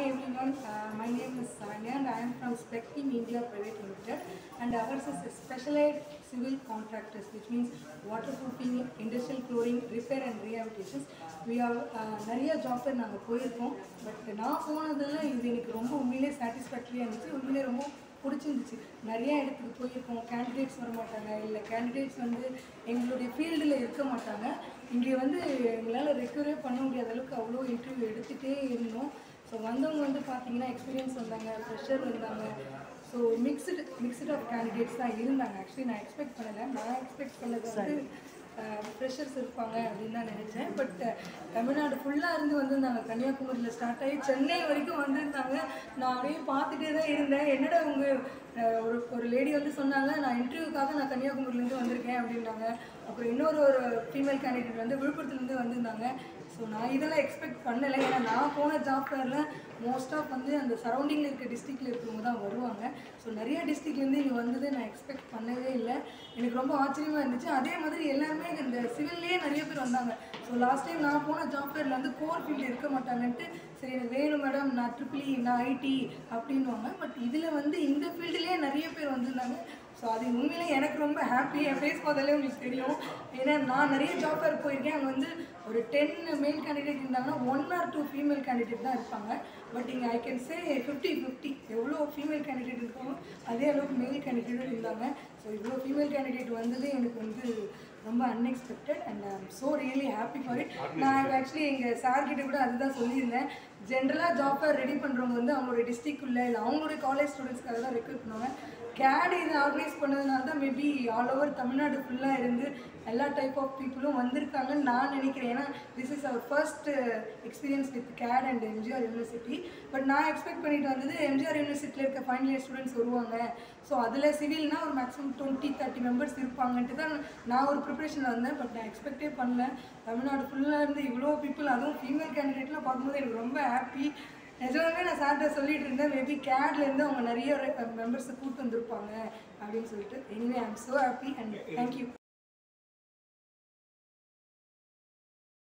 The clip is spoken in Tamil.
Hi everyone, uh, my name is Sanya and I am from Spec Team India Private Limited and ours is a specialized civil contractors which means waterproofing, industrial flooring, repair and rehabilitations. We have uh, நிறைய ஜாப் நாங்கள் போயிருக்கோம் பட் நான் போனதெல்லாம் இது எனக்கு ரொம்ப உண்மையிலே சாட்டிஸ்ஃபேக்டரியாக இருந்துச்சு உண்மையிலே ரொம்ப பிடிச்சிருந்துச்சு நிறைய இடத்துக்கு போயிருக்கோம் கேண்டிடேட்ஸ் வர மாட்டாங்க இல்லை கேண்டிடேட்ஸ் வந்து எங்களுடைய ஃபீல்டில் இருக்க மாட்டாங்க இங்கே வந்து எங்களால் ரெக்கவரே பண்ண முடியாத அளவுக்கு அவ்வளோ இன்டர்வியூ எடுத்துகிட்டே இருந்தோம் ஸோ வந்தவங்க வந்து பார்த்தீங்கன்னா எக்ஸ்பீரியன்ஸ் வந்தாங்க ஃப்ரெஷர் வந்தாங்க so mixed mixed of candidates தான் இருந்தாங்க ஆக்சுவலி நான் எக்ஸ்பெக்ட் பண்ணலை நான் எக்ஸ்பெக்ட் பண்ணது வந்து ஃப்ரெஷர்ஸ் இருப்பாங்க அப்படின்னு தான் நினச்சேன் பட் தமிழ்நாடு ஃபுல்லாக இருந்து வந்திருந்தாங்க கன்னியாகுமரியில் ஸ்டார்ட் ஆகி சென்னை வரைக்கும் வந்திருந்தாங்க நான் அப்படியே பார்த்துட்டே தான் இருந்தேன் என்னடா உங்க அஹ், ஒரு ஒரு லேடி வந்து சொன்னாங்க நான் இன்டர்வியூக்காக நான் கன்னியாகுமரியிலேருந்து வந்திருக்கேன் அப்படின்னாங்க அப்புறம் இன்னொரு ஒரு ஃபீமேல் கேண்டிடேட் வந்து விழுப்புரத்துலேருந்து வந்திருந்தாங்க ஸோ நான் இதெல்லாம் எக்ஸ்பெக்ட் பண்ணலை ஏன்னா நான் போன ஜாப் ஃபேரில் மோஸ்ட் ஆஃப் வந்து அந்த சரௌண்டிங்கில் இருக்க டிஸ்ட்ரிக்டில் இருக்கிறவங்க தான் வருவாங்க ஸோ நிறைய டிஸ்ட்ரிக்ட்லேருந்து இங்கே வந்தது நான் எக்ஸ்பெக்ட் பண்ணவே இல்லை எனக்கு ரொம்ப ஆச்சரியமாக இருந்துச்சு அதே மாதிரி எல்லாருமே இந்த சிவில்லே நிறைய பேர் வந்தாங்க ஸோ லாஸ்ட் டைம் நான் போன ஜாப் ஃபேரில் வந்து கோர் ஃபீல்டு இருக்க மாட்டாங்கன்ட்டு சரி எனக்கு வேணும் மேடம் நான் ட்ரிபிள் நான் ஐடி அப்படின்வாங்க பட் இதில் வந்து இந்த ஃபீல்டுலேயே நிறைய பேர் வந்திருந்தாங்க ஸோ அது உண்மையிலே எனக்கு ரொம்ப ஹாப்பி என் ஃபேஸ் பார்த்தாலே உங்களுக்கு தெரியும் ஏன்னா நான் நிறைய ஜாப் ஃபேர் போயிருக்கேன் அங்கே வந்து ஒரு டென் மேல் கேண்டிடேட் இருந்தாங்கன்னா one or two female candidate தான் இருப்பாங்க பட் இங்கே I can say fifty fifty எவ்வளோ ஃபீமேல் கேண்டிடேட் இருக்காங்களோ அதே அளவுக்கு மேல் கேண்டிடேட்டும் இருந்தாங்க ஸோ இவ்வளோ ஃபீமேல் கேண்டிடேட் வந்தது எனக்கு வந்து ரொம்ப unexpected and I so really happy for it நான் ஆக்சுவலி எங்கள் சார் கிட்ட கூட அதுதான் சொல்லியிருந்தேன் ஜென்ரலாக ஜாப் ஃபேர் ரெடி பண்ணுறவங்க வந்து அவங்களோட டிஸ்ட்ரிக்ட்குள்ளே இல்லை அவங்களுடைய காலேஜ் ஸ்டூடெண்ட்ஸ்க்காக தான் ரெக்ரூட் பண்ணுவாங்க கேட் இது ஆர்கனைஸ் பண்ணதுனால தான் மேபி ஆல் ஓவர் தமிழ்நாடு ஃபுல்லாக இருந்து எல்லா டைப் ஆஃப் பீப்புளும் வந்திருக்காங்கன்னு நான் நினைக்கிறேன் ஏன்னா this is our first experience with CAT and MGR university but நான் எக்ஸ்பெக்ட் பண்ணிட்டு வந்தது எம்ஜிஆர் யூனிவர்சிட்டியில் இருக்க ஃபைனல் இயர் ஸ்டூடெண்ட்ஸ் வருவாங்க ஸோ அதில் சிவில்னா ஒரு மேக்ஸிமம் டுவெண்ட்டி தேர்ட்டி மெம்பர்ஸ் இருப்பாங்கன்ட்டு தான் நான் ஒரு ப்ரிப்பரேஷனில் வந்தேன் பட் நான் எக்ஸ்பெக்டே பண்ணல தமிழ்நாடு ஃபுல்லாக இருந்து இவ்வளோ பீப்புள் அதுவும் ஃபீமேல் கேண்டிடேட்லாம் பார்க்கும்போது எனக்கு ரொம்ப ஹாப்பி நிஜமாவே நான் சார்கிட்ட சொல்லிட்டு இருந்தேன் மேபி கேட்லேருந்து அவங்க நிறைய மெம்பர்ஸை கூப்பிட்டு வந்திருப்பாங்க அப்படின்னு சொல்லிட்டு anyway I am so happy and thank you